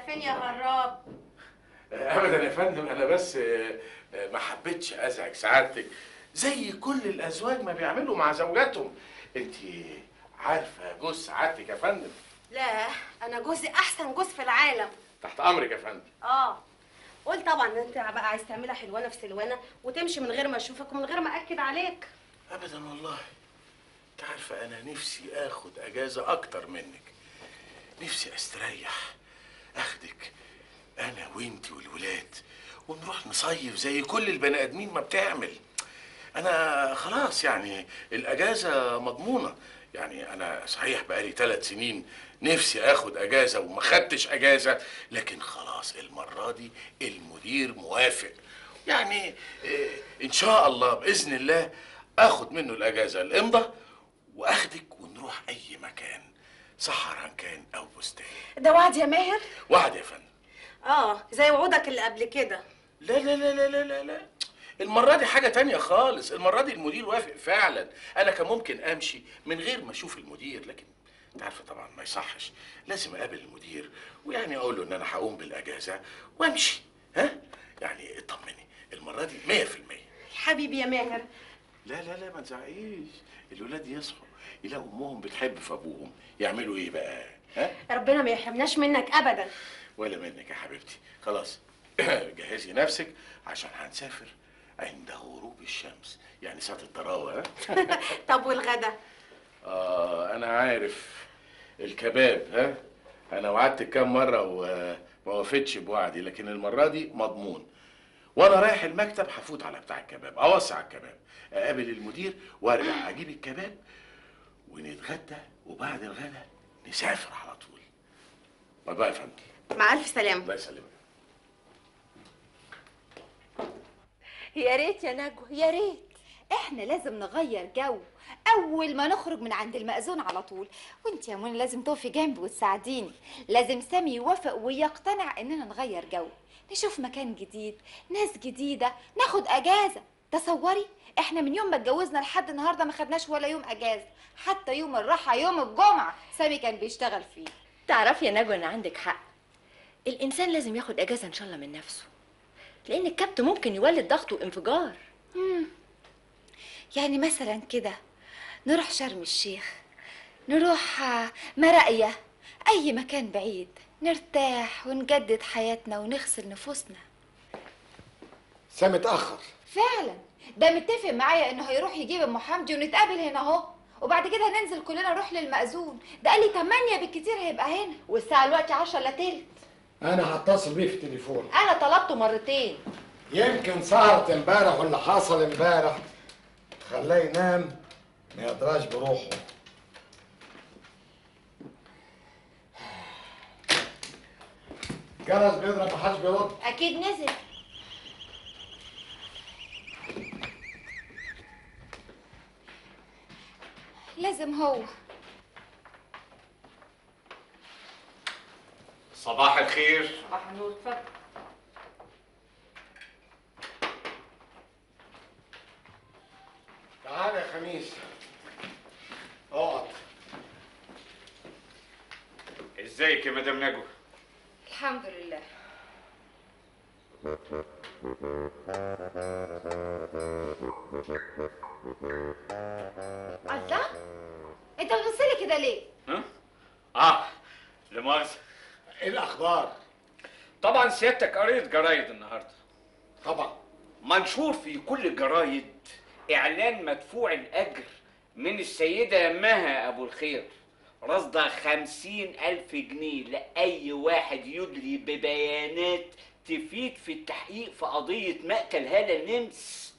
على فين يا هراب ابدا يا فندم انا بس آه، آه، ما حبيتش ازعج سعادتك زي كل الازواج ما بيعملوا مع زوجاتهم انت عارفه جوز سعادتك يا فندم لا انا جوزي احسن جوز في العالم تحت امرك يا فندم اه قول طبعا ان انت بقى عايز تعملها حلوانه في سلوانه وتمشي من غير ما اشوفك ومن غير ما اكد عليك ابدا والله انت عارفه انا نفسي اخد اجازه اكتر منك نفسي استريح اخدك انا وانتي والولاد ونروح نصيف زي كل البني ادمين ما بتعمل انا خلاص يعني الاجازه مضمونه يعني انا صحيح بقالي ثلاث سنين نفسي اخد اجازه وما خدتش اجازه لكن خلاص المره دي المدير موافق يعني آه، ان شاء الله باذن الله اخد منه الاجازه الامضه واخدك ونروح اي مكان صحراء كان او بستان ده وعد يا ماهر وعد يا فندم اه زي وعودك اللي قبل كده لا لا لا لا لا لا لا المرة دي حاجة تانية خالص المرة دي المدير وافق فعلا أنا كان ممكن أمشي من غير ما أشوف المدير لكن أنت عارفة طبعا ما يصحش لازم أقابل المدير ويعني أقول له إن أنا هقوم بالأجازة وأمشي ها يعني اطمني المرة دي مية في المية حبيبي يا ماهر لا لا لا ما تزعقيش الولاد يصحوا يلاقوا أمهم بتحب في أبوهم يعملوا إيه بقى ها ربنا ما يحرمناش منك ابدا ولا منك يا حبيبتي خلاص جهزي نفسك عشان هنسافر عند غروب الشمس يعني ساعة الطراوة ها طب والغدا آه أنا عارف الكباب ها أنا وعدتك كام مرة وما وفتش بوعدي لكن المرة دي مضمون وأنا رايح المكتب هفوت على بتاع الكباب أوسع الكباب أقابل المدير وأرجع أجيب الكباب ونتغدى وبعد الغدا نسافر على طول باي باي يا فندم مع الف سلامه الله يسلمك يا ريت يا نجوى يا ريت احنا لازم نغير جو اول ما نخرج من عند المأذون على طول وانت يا منى لازم تقفي جنبي وتساعديني لازم سامي يوافق ويقتنع اننا نغير جو نشوف مكان جديد ناس جديدة ناخد اجازة تصوري احنا من يوم ما اتجوزنا لحد النهارده ما خدناش ولا يوم اجازة حتى يوم الراحة يوم الجمعة سامي كان بيشتغل فيه تعرفي يا نجوى ان عندك حق الانسان لازم ياخد اجازه ان شاء الله من نفسه لان الكبت ممكن يولد ضغط وانفجار يعني مثلا كده نروح شرم الشيخ نروح آه، مراقية أي مكان بعيد نرتاح ونجدد حياتنا ونغسل نفوسنا سامي اتأخر فعلا ده متفق معايا انه هيروح يجيب ام حمدي ونتقابل هنا اهو وبعد كده هننزل كلنا نروح للمأذون ده قال لي 8 بالكتير هيبقى هنا والساعة دلوقتي 10 الا تلت أنا هتصل بيه في التليفون انا طلبته مرتين يمكن سهرة امبارح واللي حصل امبارح خلاه ينام ما يدراش بروحه جرس بيضرب محدش بيرد اكيد نزل لازم هو صباح الخير صباح النور اتفضل تعالى يا خميس اقعد ازيك يا مدام نجوى الحمد لله الله انت بتبصلي كده ليه ها اه لا مؤاخذه ايه الاخبار طبعا سيادتك قريت جرايد النهارده طبعا منشور في كل الجرايد اعلان مدفوع الاجر من السيده مها ابو الخير رصدة خمسين ألف جنيه لأي واحد يدلي ببيانات تفيد في التحقيق في قضية مقتل هالة النمس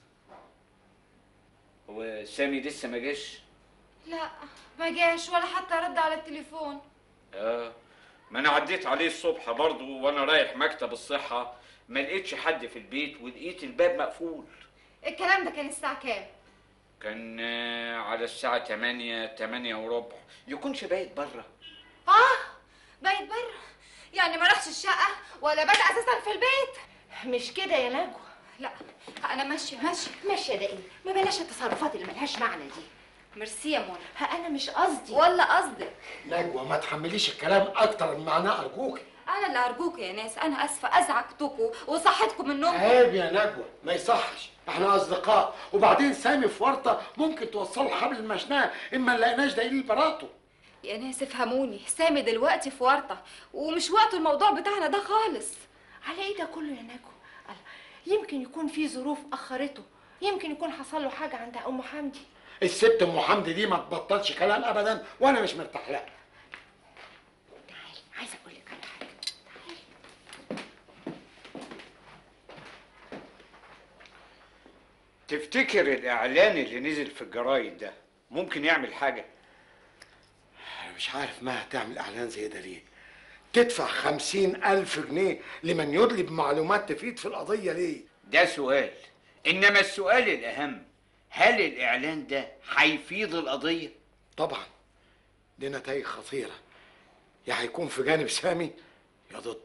هو سامي لسه ما جاش؟ لا ما جاش ولا حتى رد على التليفون اه ما انا عديت عليه الصبح برضه وانا رايح مكتب الصحة ما لقيتش حد في البيت ولقيت الباب مقفول الكلام ده كان الساعة كام كان آه، على الساعة 8 8 وربع يكونش بايت بره اه بايت بره يعني ما راحش الشقة ولا بات اساسا في البيت مش كده يا نجوى لا انا ماشية ماشية ماشيه ده ايه ما بلاش التصرفات اللي ملهاش معنى دي ميرسي يا منى ها انا مش قصدي ولا قصدك نجوى ما تحمليش الكلام اكتر من معناه ارجوكي انا اللي ارجوك يا ناس انا اسفه ازعجتكم وصحتكم من النوم عيب يا نجوى ما يصحش احنا اصدقاء وبعدين سامي في ورطه ممكن توصله حبل المشنقه اما نلاقيناش دليل براءته يا ناس افهموني سامي دلوقتي في ورطه ومش وقت الموضوع بتاعنا ده خالص على ايه ده كله يا نجوى الله، يمكن يكون في ظروف اخرته يمكن يكون حصل له حاجه عند ام حمدي الست ام حمدي دي ما تبطلش كلام ابدا وانا مش مرتاح لها تعالي عايزه اقول لك على حاجه تفتكر الاعلان اللي نزل في الجرايد ده ممكن يعمل حاجه انا مش عارف ما هتعمل اعلان زي ده ليه تدفع خمسين الف جنيه لمن يدلي بمعلومات تفيد في القضيه ليه ده سؤال انما السؤال الاهم هل الاعلان ده هيفيض القضيه طبعا دي نتائج خطيره يا هيكون في جانب سامي يا ضده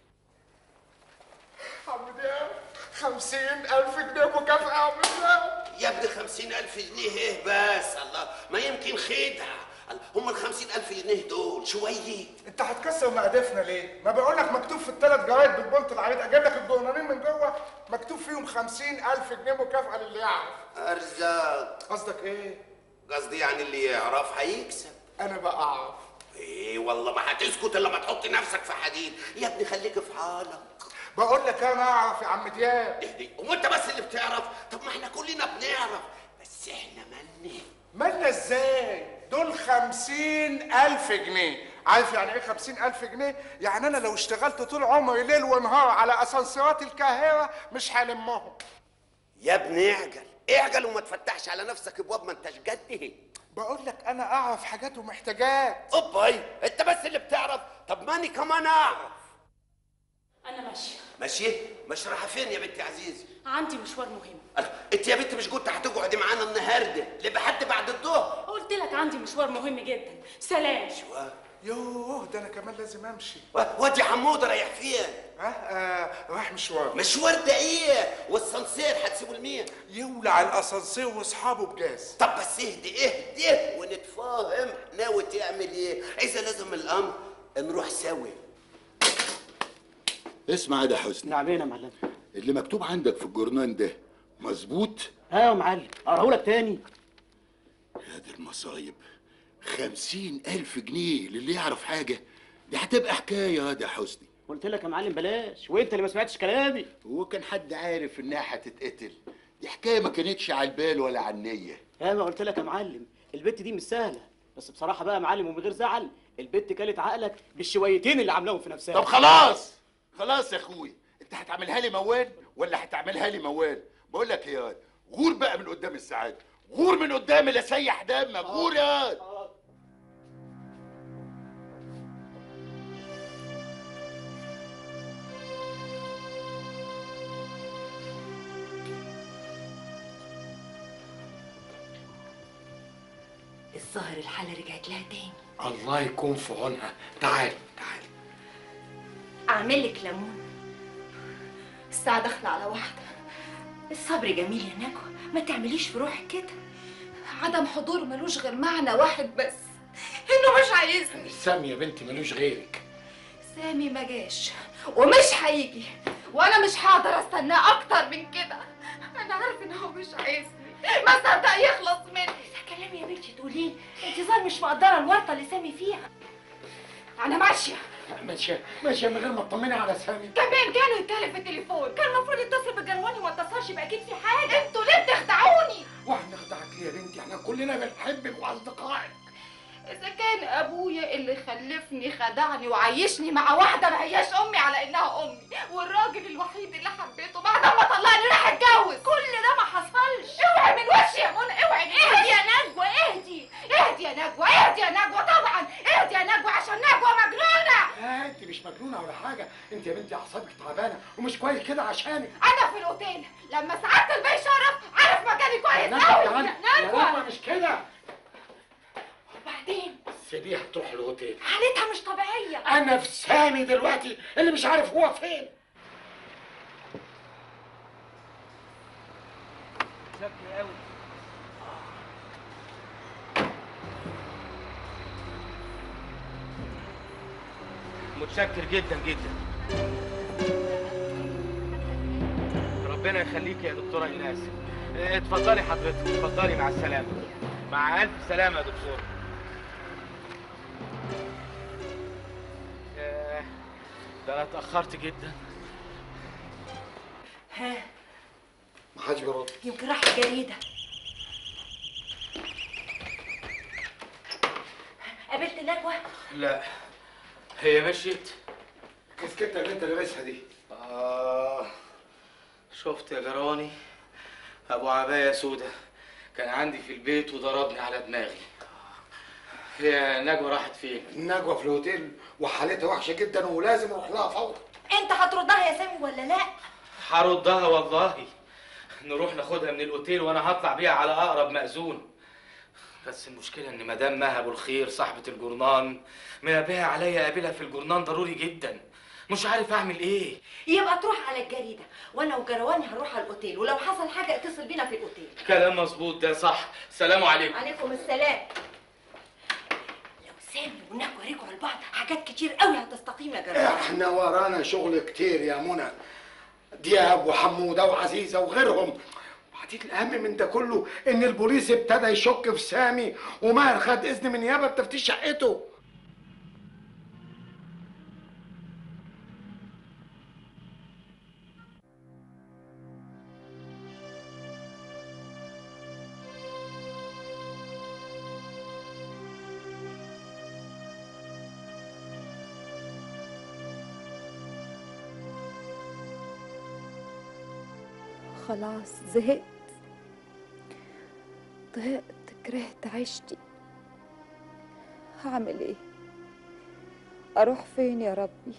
عم دياب خمسين ألف جنيه مكافأة يا عم دياب يا ابني خمسين ألف جنيه ايه بس الله ما يمكن خدعة هم الخمسين ألف جنيه دول شوية انت هتكسر مقادفنا ليه؟ ما بقول لك مكتوب في الثلاث جرايد بالبولت العريض اجيب لك الجورنالين من جوه مكتوب فيهم خمسين ألف جنيه مكافأة للي يعرف أرزاق قصدك ايه؟ قصدي يعني اللي يعرف هيكسب أنا بقى أعرف ايه والله ما هتسكت الا ما تحط نفسك في حديد يا ابني خليك في حالك بقول لك أنا أعرف يا عم دياب اهدي وانت بس اللي بتعرف طب ما احنا كلنا بنعرف بس احنا مالنا مالنا ازاي؟ دول خمسين ألف جنيه عارف يعني ايه خمسين ألف جنيه؟ يعني أنا لو اشتغلت طول عمري ليل ونهار على أسانسيرات القاهرة مش هلمهم يا ابني اعجل اعجل وما تفتحش على نفسك ابواب ما انتش جد بقول لك أنا أعرف حاجات ومحتاجات اوباي انت بس اللي بتعرف طب ماني كمان اعرف انا ماشيه ماشي مش رايحه فين يا بنتي عزيزي عندي مشوار مهم أه، انت يا بنت مش كنت هتقعدي معانا النهارده لحد بعد الظهر قلت لك عندي مشوار مهم جدا سلام يوه ده أنا كمان لازم أمشي و- وادي حموده رايح فين ها آه رايح مشوار مشوار ده ايه والسنسير هتسيبه لمين يولع الاسانسير واصحابه بجاز طب بس اهدي اهدي ونتفاهم ناوي تعمل ايه اذا لازم الامر نروح سوا اسمع يا حسني نعمين يا معلم اللي مكتوب عندك في الجورنان ده مظبوط ها يا معلم اقراه لك تاني يا دي المصايب خمسين ألف جنيه للي يعرف حاجة دي هتبقى حكاية يا ده حسني قلت لك يا معلم بلاش وانت اللي ما سمعتش كلامي هو كان حد عارف انها هتتقتل دي حكاية ما كانتش على البال ولا على النية ها ما قلت لك يا معلم البت دي مش سهله بس بصراحه بقى يا معلم ومن غير زعل البت كلت عقلك بالشويتين اللي عاملاهم في نفسها طب خلاص خلاص يا اخوي انت هتعملها لي موال ولا هتعملها لي موال بقول لك يا واد، غور بقى من قدام السعادة غور من قدام اللي سيح دمك غور يا واد. الظاهر الحاله رجعت لها تاني الله يكون في عونها تعال تعال اعمل لك ليمون الساعه داخله على واحده الصبر جميل يا نجوى ما تعمليش في روحك كده عدم حضور ملوش غير معنى واحد بس انه مش عايزني سامي يا بنتي ملوش غيرك سامي ما جاش ومش هيجي وانا مش هقدر استناه اكتر من كده انا عارف ان هو مش عايزني ما صدق يخلص مني ده كلام يا بنتي تقوليه انت ظاهر مش مقدره الورطه اللي سامي فيها انا ماشيه ماشية ماشية من غير ما تطمني على سامي كمان جاله يتكلم في التليفون كان المفروض يتصل بجنواني وما اتصلش يبقى اكيد في حاجه انتوا ليه بتخدعوني واحنا نخدعك ليه يا بنتي احنا كلنا بنحبك واصدقائك اذا كان ابويا اللي خلفني خدعني وعيشني مع واحده ما هياش امي على انها امي والراجل الوحيد اللي حبيته بعد ما طلقني راح اتجوز كل ده ما حصلش اوعي من وشي يا منى اوعي من اهدي يا نجوى اهدي اهدي يا نجوى اهدي يا نجوى طبعا اهدي يا نجوى عشان نجوى مجنونه لا انت مش مجنونة ولا حاجة انت يا بنتي اعصابك تعبانة ومش كويس كده عشانك انا في الاوتيل لما سعاده البيه شرف عارف مكاني يا كويس نجوى قوي تعالي يا يا نجوى نجوى مش كده وبعدين سيبيها تروح الاوتيل حالتها مش طبيعيه انا في سامي دلوقتي اللي مش عارف هو فين شكلي قوي متشكر جدا جدا ربنا يخليك يا دكتورة إيناس اه، اتفضلي حضرتك اتفضلي مع السلامة مع ألف سلامة يا دكتور ياه، ده أنا اتأخرت جدا ها محدش بيرد يمكن راح الجريدة قابلت نجوى لا هي مشيت الكسكتة اللي انت لابسها دي آه شفت يا جراني أبو عباية سودة كان عندي في البيت وضربني على دماغي هي نجوى راحت فين؟ نجوى في الهوتيل وحالتها وحشة جدا ولازم اروح لها فورا انت هتردها يا سامي ولا لا هردها والله نروح ناخدها من الاوتيل وانا هطلع بيها على اقرب مأذون بس المشكله ان مدام مها ابو الخير صاحبه الجرنان منبهه عليا اقابلها في الجرنان ضروري جدا مش عارف اعمل ايه يبقى تروح على الجريدة وانا وجرواني هنروح على الاوتيل ولو حصل حاجة اتصل بينا في الاوتيل كلام مظبوط ده صح سلام عليكم عليكم السلام لو سامي ونجوى رجعوا لبعض حاجات كتير قوي هتستقيم يا جرواني احنا ورانا شغل كتير يا منى دياب وحموده وعزيزه وغيرهم وبعدين الاهم من ده كله ان البوليس ابتدى يشك في سامي وماهر خد اذن من نيابه بتفتيش شقته خلاص زهقت طهقت كرهت عيشتي هعمل ايه اروح فين يا ربي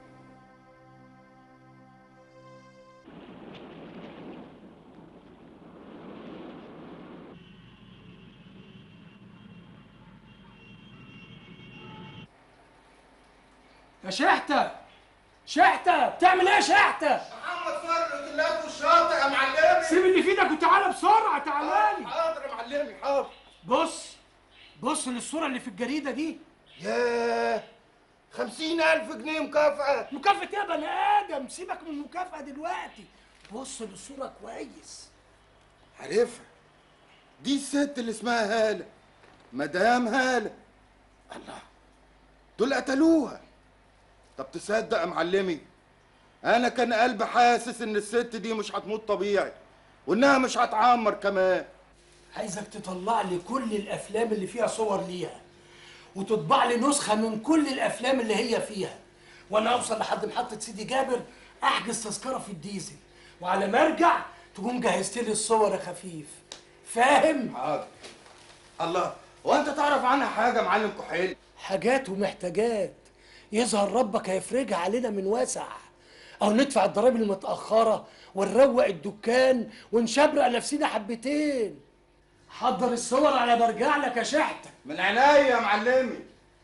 يا شحتة شحتة بتعمل ايه يا شحتة؟ محمد فرق الاوتيلات والشاطئ يا معلمي سيب اللي في ايدك وتعالى بسرعة تعالى لي حاضر يا معلمي حاضر بص بص للصورة اللي في الجريدة دي ياه خمسين ألف جنيه مكافأة مكافأة ايه يا بني آدم؟ سيبك من المكافأة دلوقتي بص للصورة كويس عارفها دي الست اللي اسمها هالة مدام هالة الله دول قتلوها طب تصدق يا معلمي انا كان قلبي حاسس ان الست دي مش هتموت طبيعي وانها مش هتعمر كمان عايزك تطلع لي كل الافلام اللي فيها صور ليها وتطبع لي نسخه من كل الافلام اللي هي فيها وانا اوصل لحد محطه سيدي جابر احجز تذكره في الديزل وعلى ما ارجع تكون جهزت لي الصور يا خفيف فاهم حاضر الله هو انت تعرف عنها حاجه يا معلم كحيل حاجات ومحتاجات يظهر ربك هيفرجها علينا من واسع او ندفع الضرايب المتاخره ونروق الدكان ونشبرق نفسنا حبتين حضر الصور على برجع لك يا شحته من عينيا يا معلمي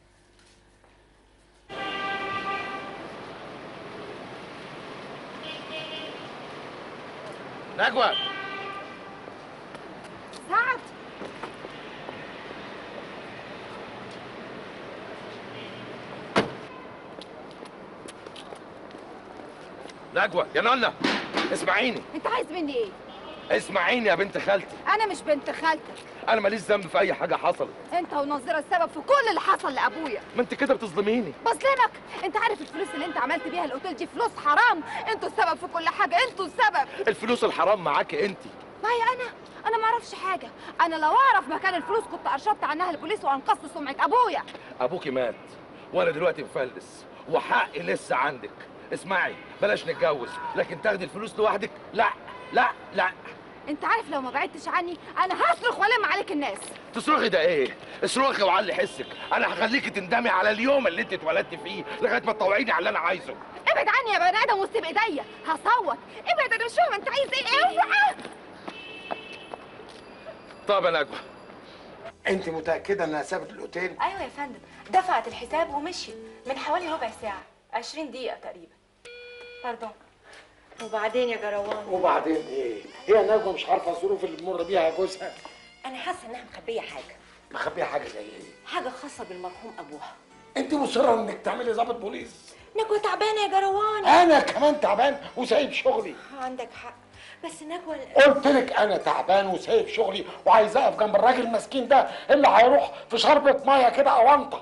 نجوى سعد نجوى يا نانا اسمعيني انت عايز مني ايه اسمعيني يا بنت خالتي انا مش بنت خالتك انا ماليش ذنب في اي حاجه حصلت انت ونظيره السبب في كل اللي حصل لابويا ما انت كده بتظلميني بظلمك انت عارف الفلوس اللي انت عملت بيها الاوتيل دي فلوس حرام انتوا السبب في كل حاجه انتوا السبب الفلوس الحرام معاكي انت ما هي انا انا ما اعرفش حاجه انا لو اعرف مكان الفلوس كنت ارشدت عنها البوليس وانقذت سمعه ابويا ابوكي مات وانا دلوقتي مفلس وحقي لسه عندك اسمعي بلاش نتجوز لكن تاخدي الفلوس لوحدك لا لا لا انت عارف لو ما بعدتش عني انا هصرخ والم عليك الناس تصرخي ده ايه اصرخي وعلي حسك انا هخليكي تندمي على اليوم اللي انت اتولدتي فيه لغايه ما تطوعيني على اللي انا عايزه ابعد عني يا بني ادم وسيب ايديا هصوت ابعد انا مش فاهمه انت عايز ايه اوعى طب يا نجوى انت متاكده انها سابت الاوتيل ايوه يا فندم دفعت الحساب ومشيت من حوالي ربع ساعة 20 دقيقة تقريبا باردون وبعدين يا جروان وبعدين ايه هي نجوى مش عارفه الظروف اللي بمر بيها جوزها انا حاسة انها مخبية حاجة مخبيه حاجه زي ايه حاجة خاصة بالمرحوم ابوها انت مصره انك تعملي ضابط بوليس نجوى تعبانه يا جروان انا كمان تعبان وسايب شغلي عندك حق بس نجوى قلت لك انا تعبان وسايب شغلي وعايز اقف جنب الراجل المسكين ده اللي هيروح في شربة ميه كده اونطه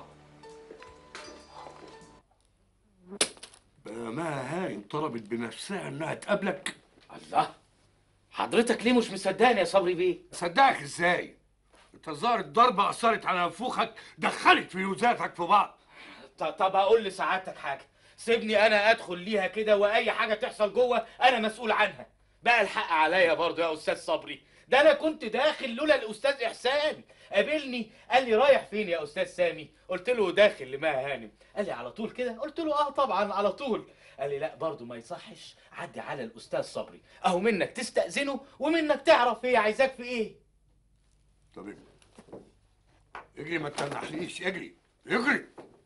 ما هاي طلبت بنفسها انها تقابلك الله حضرتك ليه مش مصدقني يا صبري بيه صدقك ازاي انت الظاهر الضربه اثرت على نفوخك دخلت فيوزاتك في بعض ط- طب اقول لسعادتك حاجه سيبني انا ادخل ليها كده واي حاجه تحصل جوه انا مسؤول عنها بقى الحق عليا برضه يا استاذ صبري ده انا كنت داخل لولا الاستاذ احسان قابلني قال لي رايح فين يا استاذ سامي قلت له داخل لمها هانم قال لي على طول كده قلت له اه طبعا على طول قال لي لا برضه ما يصحش عدي على الاستاذ صبري اهو منك تستاذنه ومنك تعرف هي عايزاك في ايه طب اجري اجري ما تنحليش اجري اجري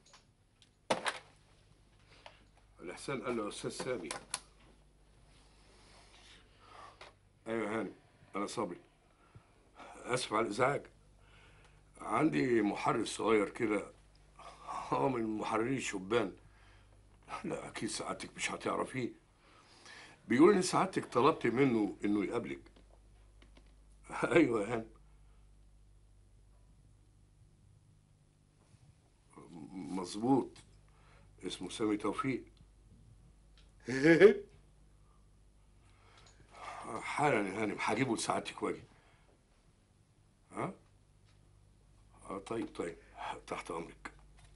الإحسان قال له يا أستاذ سامي أيوة يا هاني أنا صبري آسف على الإزعاج عندي محرر صغير كده هو من محرري الشبان لا أكيد سعادتك مش هتعرفيه بيقول إن سعادتك طلبت منه إنه يقابلك أيوة يا هاني مظبوط اسمه سامي توفيق حالا يا هانم هجيبه لسعادتك واجي ها؟ اه طيب طيب تحت امرك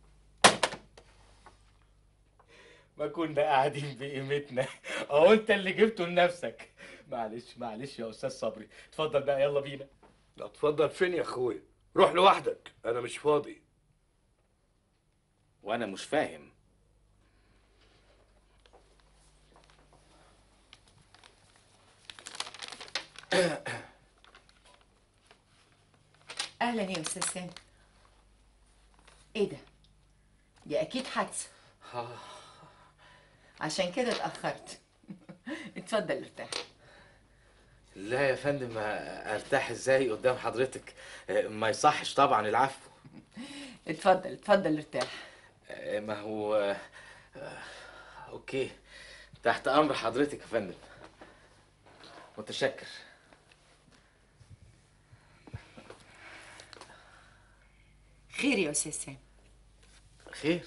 ما كنا قاعدين بقيمتنا اهو انت اللي جبته لنفسك معلش معلش يا استاذ صبري اتفضل بقى يلا بينا لا اتفضل فين يا اخويا روح لوحدك انا مش فاضي وانا مش فاهم اهلا يا استاذ سامي ايه ده دي اكيد حادثه عشان كده اتاخرت اتفضل ارتاح لا يا فندم ارتاح ازاي قدام حضرتك ما يصحش طبعا العفو اتفضل اتفضل ارتاح ما هو اوكي تحت امر حضرتك يا فندم متشكر خير يا استاذ سامي خير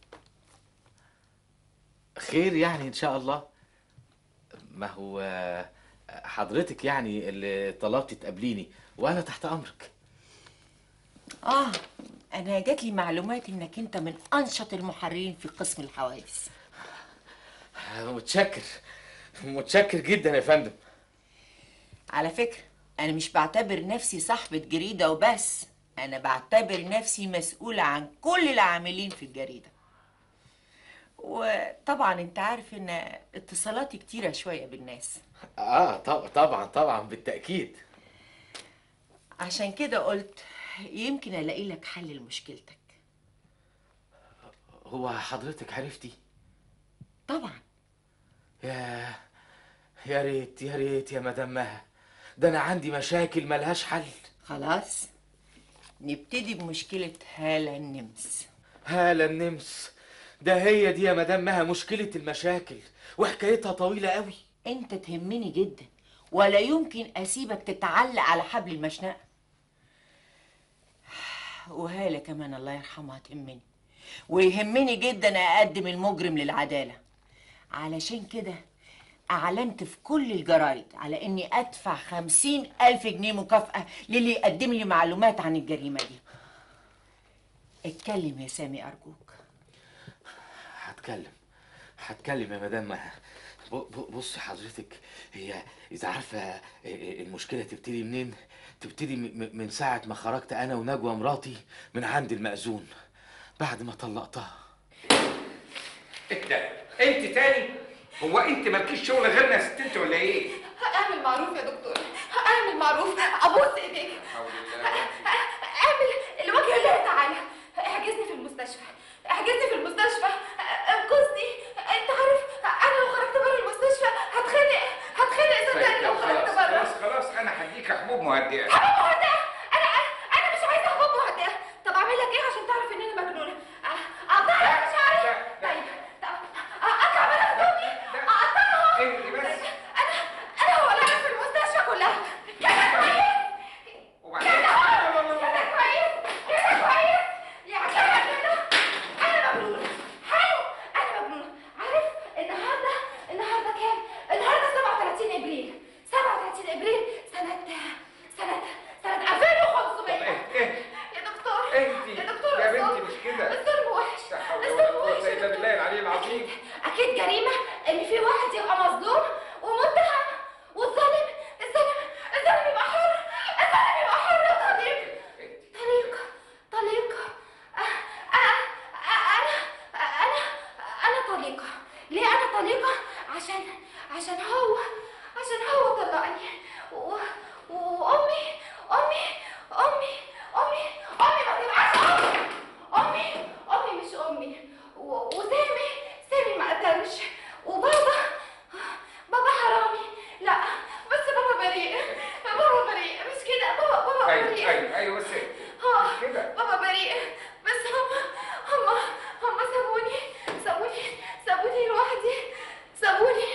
خير يعني ان شاء الله ما هو حضرتك يعني اللي طلبتي تقابليني وانا تحت امرك اه انا جات لي معلومات انك انت من انشط المحررين في قسم الحوادث متشكر متشكر جدا يا فندم على فكره انا مش بعتبر نفسي صاحبه جريده وبس انا بعتبر نفسي مسؤوله عن كل العاملين في الجريده وطبعا انت عارف ان اتصالاتي كتيره شويه بالناس اه طب طبعا طبعا بالتاكيد عشان كده قلت يمكن الاقي لك حل لمشكلتك هو حضرتك عرفتي طبعا يا يا ريت يا ريت يا مدام مها ده انا عندي مشاكل ملهاش حل خلاص نبتدي بمشكله هاله النمس هاله النمس ده هي دي يا مدام مها مشكله المشاكل وحكايتها طويله قوي انت تهمني جدا ولا يمكن اسيبك تتعلق على حبل المشنقه وهاله كمان الله يرحمها تهمني ويهمني جدا اقدم المجرم للعداله علشان كده اعلنت في كل الجرايد على اني ادفع خمسين الف جنيه مكافأة للي يقدم لي معلومات عن الجريمة دي اتكلم يا سامي ارجوك هتكلم هتكلم يا مدام مها ب- ب- بصي حضرتك هي اذا عارفه المشكله تبتدي منين تبتدي م- م- من ساعه ما خرجت انا ونجوى مراتي من عند المأذون بعد ما طلقتها ايه ده انت تاني هو انت مالكيش شغل غيرنا يا ست انت ولا ايه اعمل معروف يا دكتور اعمل معروف ابوس ايديك اعمل الوجه الله تعالى احجزني في المستشفى احجزني في المستشفى انقذني انت عارف انا لو خرجت بره المستشفى هتخنق هتخنق صدقني لو خرجت خلاص بره خلاص خلاص انا هديك حبوب مهدئه حبوب مهدئه انا انا مش عايزه حبوب مهدئه طب اعمل لك ايه عشان تعرف ان انا مجنونه أ- ايوه بريء ايوه ايوه بس اه كده. بابا بريء بس هم هم هم سابوني سابوني سابوني لوحدي سابوني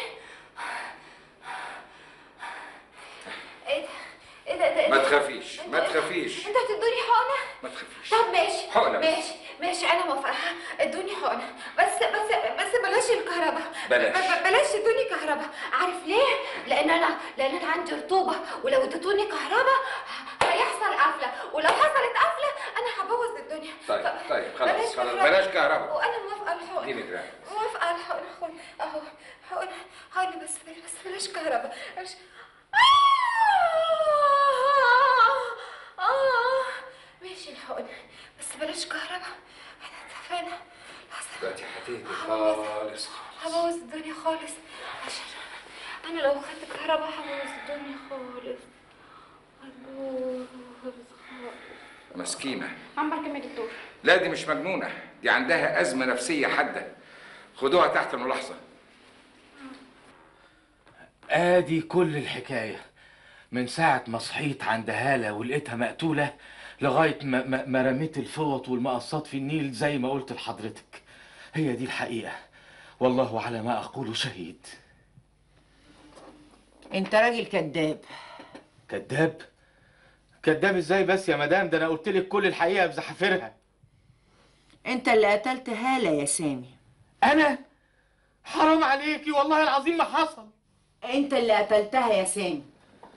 ايه ده ايه ده ايه ده ما تخافيش ما تخافيش انتوا هتدوني حقنه ما تخافيش طب ماشي حقنة بس. ماشي ماشي انا موافقه ادوني حقنه بس بس بس بلاش الكهرباء بلاش. ب- ب- بلاش ادوني كهرباء عارف ليه لان انا لان انا عندي رطوبه ولو اديتوني كهرباء ه- هيحصل قفله ولو حصلت قفله انا هبوظ الدنيا طيب ف- طيب بلاش خلاص خلاص كهرباء. بلاش كهرباء وانا موافقه على الحقنه اديني جرام موافقه على الحقنه حقنه اهو حقنه حقنه بس بس بلاش كهرباء بلاش آه آه ماشي الحقنة بس بلاش كهرباء احنا اتفقنا دلوقتي هتهدي خالص هبوظ الدنيا خالص عشان انا لو خدت كهرباء هبوظ الدنيا خالص هبوظ خالص مسكينة عم كم يا دكتور لا دي مش مجنونة دي عندها أزمة نفسية حادة خدوها تحت الملاحظة ادي كل الحكايه من ساعه ما صحيت عند هاله ولقيتها مقتوله لغايه ما, ما, ما رميت الفوط والمقصات في النيل زي ما قلت لحضرتك هي دي الحقيقه والله على ما اقول شهيد انت راجل كذاب كذاب كذاب ازاي بس يا مدام ده انا قلت لك كل الحقيقه بزحافرها انت اللي قتلت هالة يا سامي انا حرام عليكي والله العظيم ما حصل انت اللي قتلتها يا سامي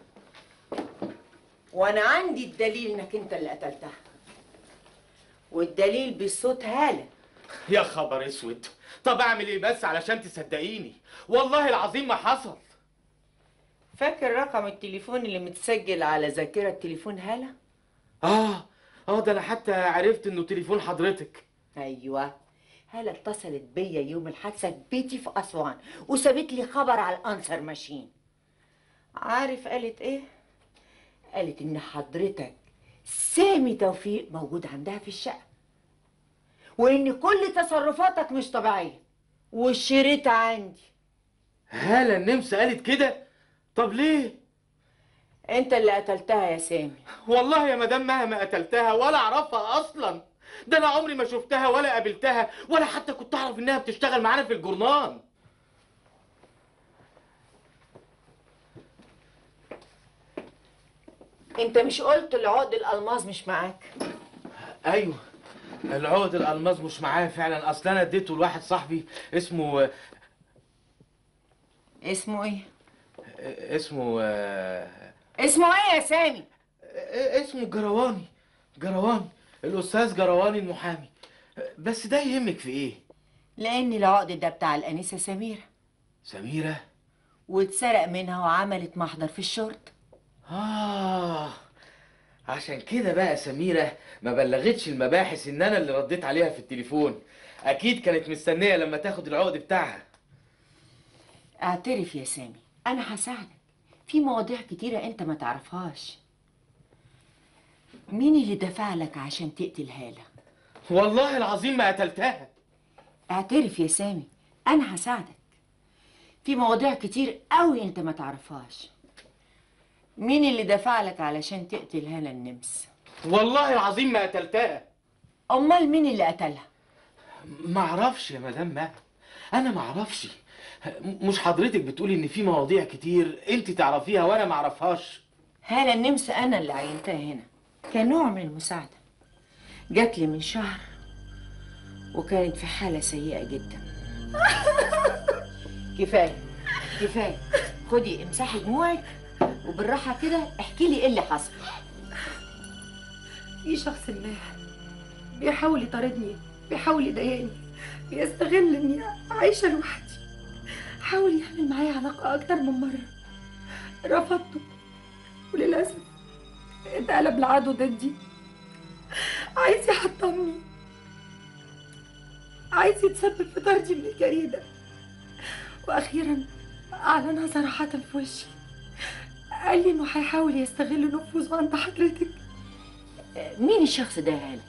وانا عندي الدليل انك انت اللي قتلتها والدليل بصوت هالة يا خبر اسود طب اعمل ايه بس علشان تصدقيني والله العظيم ما حصل فاكر رقم التليفون اللي متسجل على ذاكرة تليفون هالة؟ اه اه ده انا حتى عرفت انه تليفون حضرتك ايوه هالة اتصلت بيا يوم الحادثة في بيتي في أسوان وسابت لي خبر على الأنسر ماشين عارف قالت ايه؟ قالت ان حضرتك سامي توفيق موجود عندها في الشقة وان كل تصرفاتك مش طبيعية والشريطة عندي هالة النمس قالت كده طب ليه انت اللي قتلتها يا سامي والله يا مدام مهما قتلتها ولا اعرفها اصلا ده انا عمري ما شفتها ولا قابلتها ولا حتى كنت اعرف انها بتشتغل معانا في الجورنال انت مش قلت العقد الألماظ مش معاك ايوه العقد الالماظ مش معايا فعلا اصل انا اديته لواحد صاحبي اسمه اسمه ايه؟ اسمه اسمه ايه يا سامي؟ اسمه جرواني جرواني الاستاذ جرواني المحامي بس ده يهمك في ايه لان العقد ده بتاع الانسه سميره سميره واتسرق منها وعملت محضر في الشرطه اه عشان كده بقى سميره ما بلغتش المباحث ان انا اللي رديت عليها في التليفون اكيد كانت مستنيه لما تاخد العقد بتاعها اعترف يا سامي انا هساعدك في مواضيع كتيره انت ما تعرفهاش مين اللي دفع لك عشان تقتل هاله والله العظيم ما قتلتها اعترف يا سامي انا هساعدك في مواضيع كتير قوي انت ما تعرفهاش مين اللي دفع لك علشان تقتل هالة النمس والله العظيم ما قتلتها امال مين اللي قتلها ما اعرفش يا مدام مهد انا ما اعرفش م- مش حضرتك بتقولي ان في مواضيع كتير انت تعرفيها وانا ما اعرفهاش هالة النمس انا اللي عينتها هنا كنوع من المساعده جات لي من شهر وكانت في حاله سيئه جدا كفايه كفايه خدي امسحي دموعك وبالراحه كده احكي لي ايه اللي حصل في شخص ما بيحاول يطاردني بيحاول يضايقني بيستغل اني عايشه لوحدي حاول يعمل معايا علاقه اكتر من مره رفضته وللاسف اتقلب العدو ضدي عايز يحطمني عايز يتسبب في طردي من الجريده واخيرا اعلنها صراحه في وشي قال لي انه هيحاول يستغل نفوذه عند حضرتك مين الشخص ده يا هاله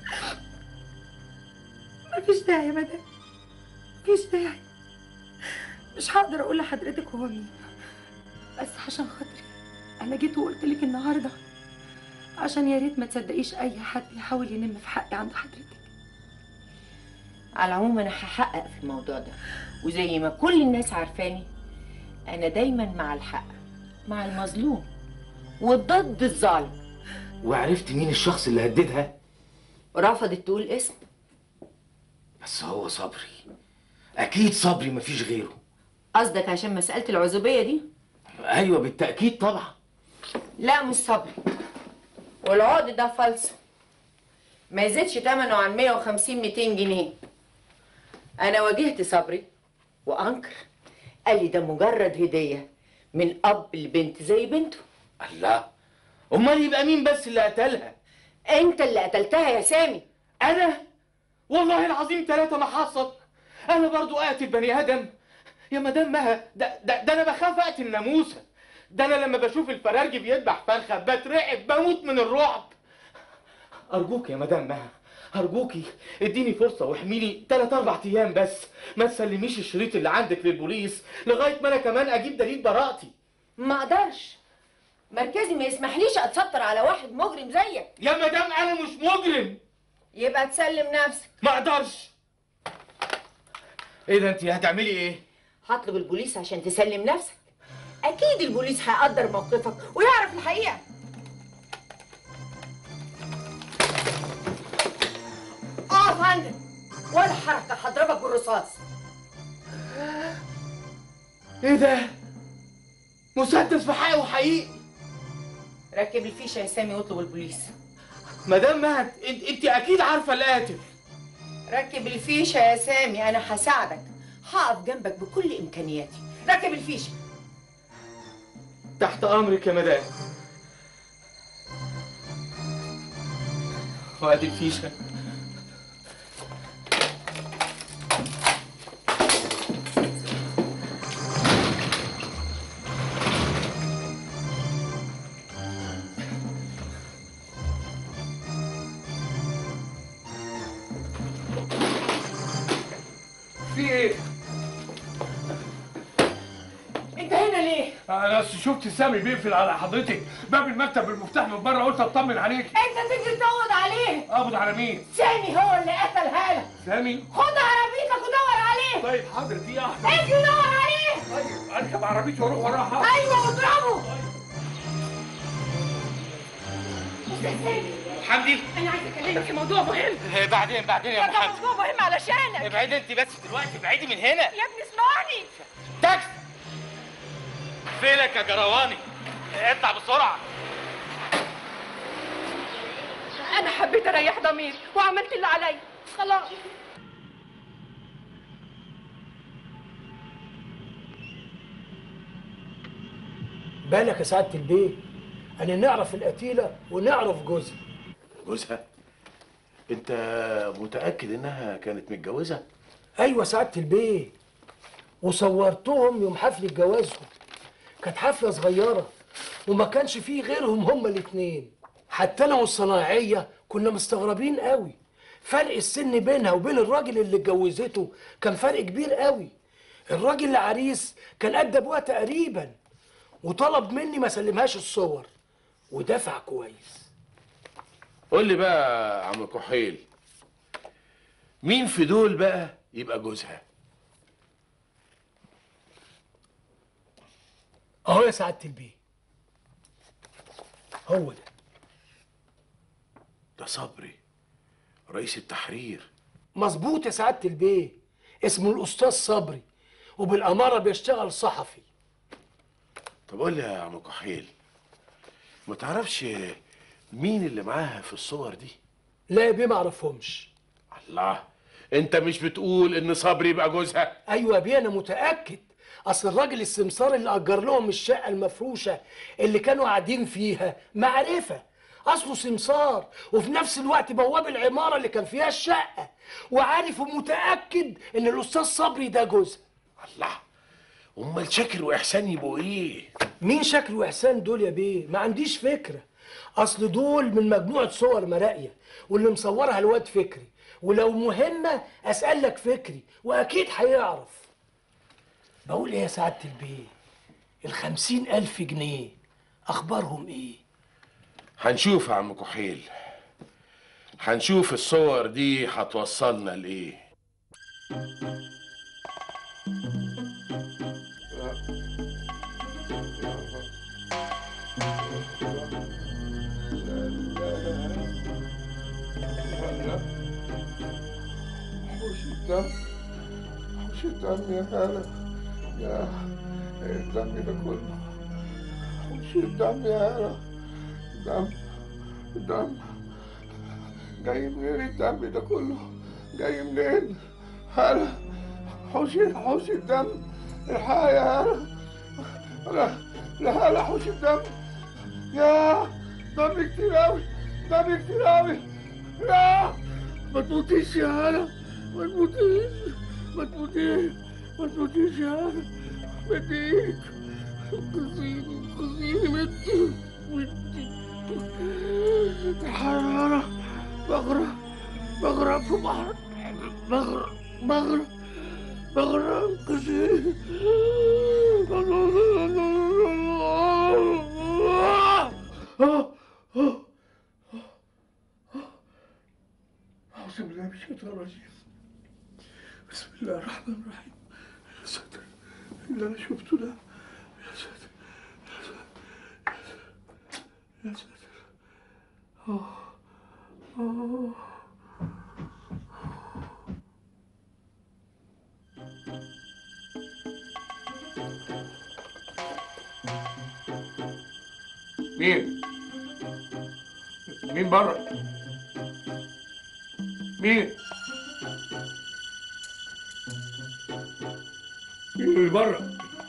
مفيش داعي يا مدام مفيش داعي مش هقدر اقول لحضرتك هو مين بس عشان خاطري انا جيت وقلت لك النهارده عشان يا ريت ما تصدقيش اي حد يحاول ينم في حقي عند حضرتك على العموم انا هحقق في الموضوع ده وزي ما كل الناس عارفاني انا دايما مع الحق مع المظلوم وضد الظالم وعرفت مين الشخص اللي هددها رفضت تقول اسم بس هو صبري اكيد صبري مفيش غيره قصدك عشان مسألة العزوبية دي ايوه بالتاكيد طبعا لا مش صبري والعقد ده فالصو ما يزيدش تمنه عن 150 200 جنيه انا واجهت صبري وانكر قال لي ده مجرد هديه من اب لبنت زي بنته الله امال يبقى مين بس اللي قتلها انت اللي قتلتها يا سامي انا والله العظيم ثلاثة ما حصل انا برضو قاتل بني ادم يا مدام مها ده, ده, ده انا بخاف اقتل ناموسه ده انا لما بشوف الفرارجي بيذبح فرخه بترعب بموت من الرعب ارجوك يا مدام مها ارجوكي اديني فرصه واحميني تلات اربع ايام بس ما تسلميش الشريط اللي عندك للبوليس لغايه ما انا كمان اجيب دليل براءتي ما اقدرش مركزي ما يسمحليش اتستر على واحد مجرم زيك يا مدام انا مش مجرم يبقى تسلم نفسك ما اقدرش ايه ده انت هتعملي ايه هطلب البوليس عشان تسلم نفسك اكيد البوليس هيقدر موقفك ويعرف الحقيقه اه يا فندم ولا حركه هضربك بالرصاص ايه ده مسدس في حقي وحقيقي ركب الفيشه يا سامي واطلب البوليس مدام مهد انت, انت اكيد عارفه القاتل ركب الفيشه يا سامي انا هساعدك هقف جنبك بكل امكانياتي ركب الفيشه تحت امرك يا مدام وادي الفيشه في ايه؟ انت هنا ليه؟ انا أصل شفت سامي بيقفل على حضرتك باب المكتب بالمفتاح من بره قلت اطمن عليك انت تجري تقعد عليه اقبض على مين؟ سامي هو اللي قتل هاله سامي؟ خد عربيتك ودور عليه طيب حاضر دي واحده اجري دور عليه طيب اركب عربيتي واروح وراها ايوه واضربه استاذ سامي حمدي انا عايزه اكلمك في موضوع مهم بعدين بعدين يا ده محمد موضوع مهم علشانك ابعدي انت بس دلوقتي ابعدي من هنا يا ابني اسمعني تاكسي فينك يا جرواني اطلع بسرعه انا حبيت اريح ضميري وعملت اللي عليا خلاص بالك يا سعاده البيه انا نعرف القتيله ونعرف جوزها جوزها انت متاكد انها كانت متجوزه ايوه سعاده البيه وصورتهم يوم حفله جوازهم كانت حفله صغيره وما كانش فيه غيرهم هما الاتنين حتى انا والصنايعيه كنا مستغربين قوي فرق السن بينها وبين الراجل اللي اتجوزته كان فرق كبير قوي الراجل العريس كان قد ابوها تقريبا وطلب مني ما سلمهاش الصور ودفع كويس قول لي بقى يا عم كحيل مين في دول بقى يبقى جوزها اهو يا سعاده البيه هو ده ده صبري رئيس التحرير مظبوط يا سعاده البيه اسمه الاستاذ صبري وبالاماره بيشتغل صحفي طب قول لي يا عم كحيل ما تعرفش مين اللي معاها في الصور دي لا يا بيه ما اعرفهمش الله انت مش بتقول ان صبري يبقى جوزها ايوه يا بيه انا متاكد اصل الراجل السمسار اللي اجر لهم الشقه المفروشه اللي كانوا قاعدين فيها معرفه اصله سمسار وفي نفس الوقت بواب العماره اللي كان فيها الشقه وعارف ومتاكد ان الاستاذ صبري ده جوزها الله امال شاكر واحسان يبقوا ايه مين شكل واحسان دول يا بيه ما عنديش فكره اصل دول من مجموعه صور مراقيه واللي مصورها الواد فكري ولو مهمه اسالك فكري واكيد هيعرف بقول ايه يا سعاده البيه الخمسين الف جنيه اخبارهم ايه هنشوف يا عم كحيل هنشوف الصور دي هتوصلنا لايه حوش الدم حوش الدم يا هلا يا إيه الدم ده كله حوش الدم يا هلا دم دم جاي منين الدم ده كله جاي منين هلا حوش حوش الدم الحق يا هلا لا لا هلا حوش الدم يا دم كتير أوي دم كتير أوي يا ما تموتيش يا هلا ما تموتيش ما تموتيش ما تموتيش يا هلا بديك انقذيني انقذيني متي متي الحرارة بغرق بغرق في بحر بغرق بغرق بغرق انقذيني أعوذ بالله من الشيطان الرجيم بسم الله الرحمن الرحيم يا ساتر اللي أنا شفته ده يا ساتر يا ساتر يا ساتر آه آه مين؟ مين بره؟ مين؟ مين اللي بره؟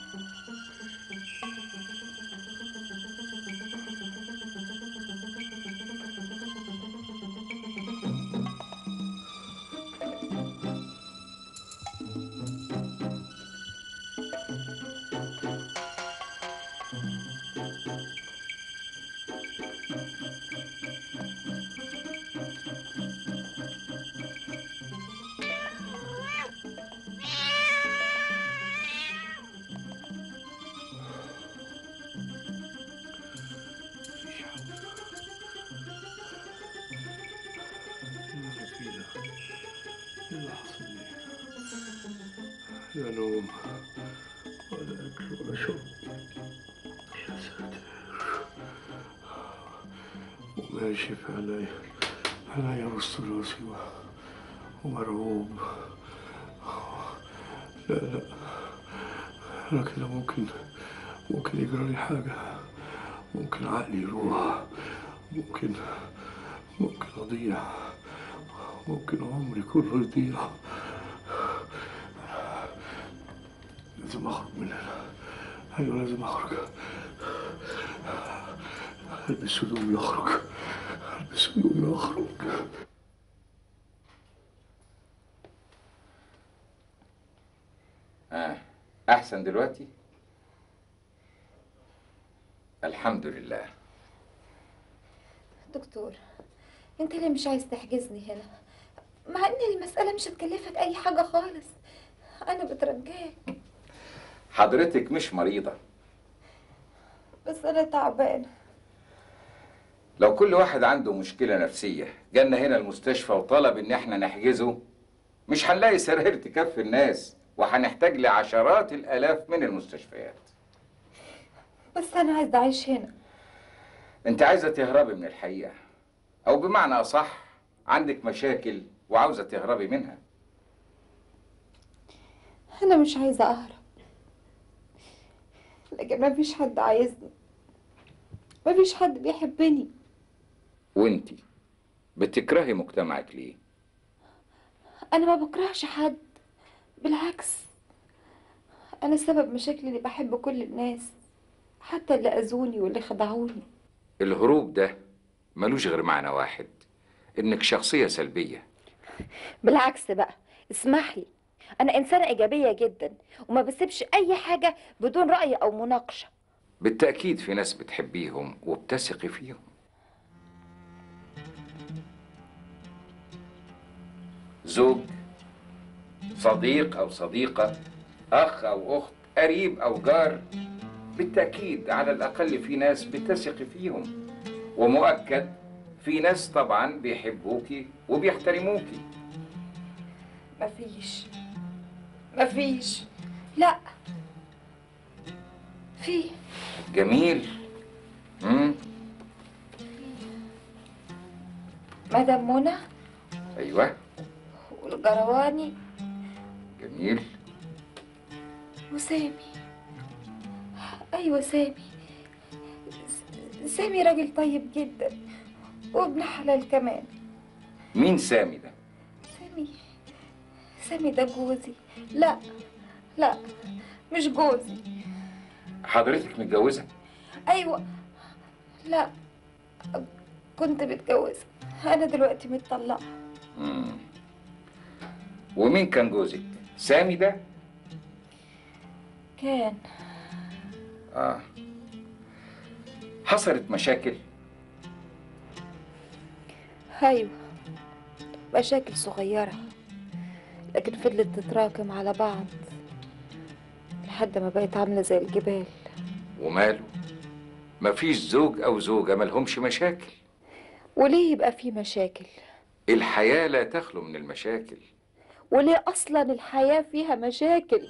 لا نوم ولا أكل ولا شرب يا ساتر وماشي في عليا عليا وسط راسي و- ومرعوب لا لا أنا كده ممكن ممكن يجرى لي حاجة ممكن عقلي يروح ممكن ممكن أضيع ممكن عمري كله يضيع لازم أخرج من هنا أيوة لازم أخرج ألبس هدومي وأخرج ألبس هدومي وأخرج آه. أحسن دلوقتي؟ الحمد لله دكتور انت ليه مش عايز تحجزني هنا مع ان المسألة مش هتكلفك اي حاجة خالص انا بترجاك حضرتك مش مريضة بس انا تعبانة لو كل واحد عنده مشكلة نفسية جالنا هنا المستشفى وطلب إن إحنا نحجزه مش هنلاقي سراير تكفي الناس وهنحتاج لعشرات الآلاف من المستشفيات بس انا عايزة اعيش هنا أنت عايزة تهربي من الحقيقة أو بمعنى أصح عندك مشاكل وعاوزة تهربي منها انا مش عايزة اهرب لكن مفيش حد عايزني مفيش حد بيحبني وأنت بتكرهي مجتمعك ليه؟ انا ما بكرهش حد بالعكس انا سبب مشاكلي اللي بحب كل الناس حتى اللي اذوني واللي خدعوني الهروب ده ملوش غير معنى واحد إنك شخصية سلبية بالعكس بقى اسمح لي انا انسانه ايجابيه جدا وما بسيبش اي حاجه بدون راي او مناقشه بالتأكيد في ناس بتحبيهم وبتثقي فيهم زوج صديق أو صديقة أخ أو أخت قريب أو جار بالتأكيد على الأقل في ناس بتثقي فيهم ومؤكد في ناس طبعا بيحبوكي وبيحترموكي مفيش مفيش لا في جميل مم. مدام منى ايوه والجرواني جميل وسامي ايوه سامي س- سامي راجل طيب جدا وابن حلال كمان مين سامي ده سامي سامي ده جوزي لا لا مش جوزي حضرتك متجوزه ايوه لا كنت متجوزه انا دلوقتي متطلقه مم. ومين كان جوزك سامي ده كان اه حصلت مشاكل ايوه مشاكل صغيره لكن فضلت تتراكم على بعض لحد ما بقت عامله زي الجبال وماله مفيش زوج او زوجه ملهمش مشاكل وليه يبقى في مشاكل الحياه لا تخلو من المشاكل وليه اصلا الحياه فيها مشاكل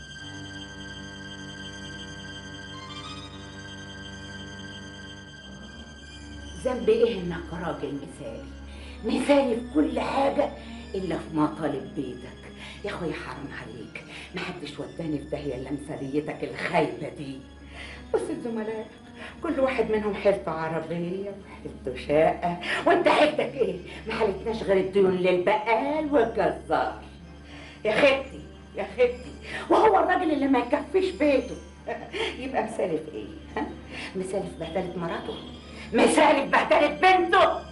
ذنب ايه انك راجل مثالي مثالي في كل حاجه الا في مطالب بيتك يا اخويا حرام عليك محدش وداني في داهيه الا مثاليتك الخايبه دي بص الزملاء كل واحد منهم حيلته عربيه وحيلته شقه وانت حيلتك ايه ما حالتناش غير الديون للبقال والجزار يا خدتي يا خدتي وهو الراجل اللي ما يكفيش بيته يبقى مثالي في ايه ها مثالي في بهدله مراته مثالي في بهدله بنته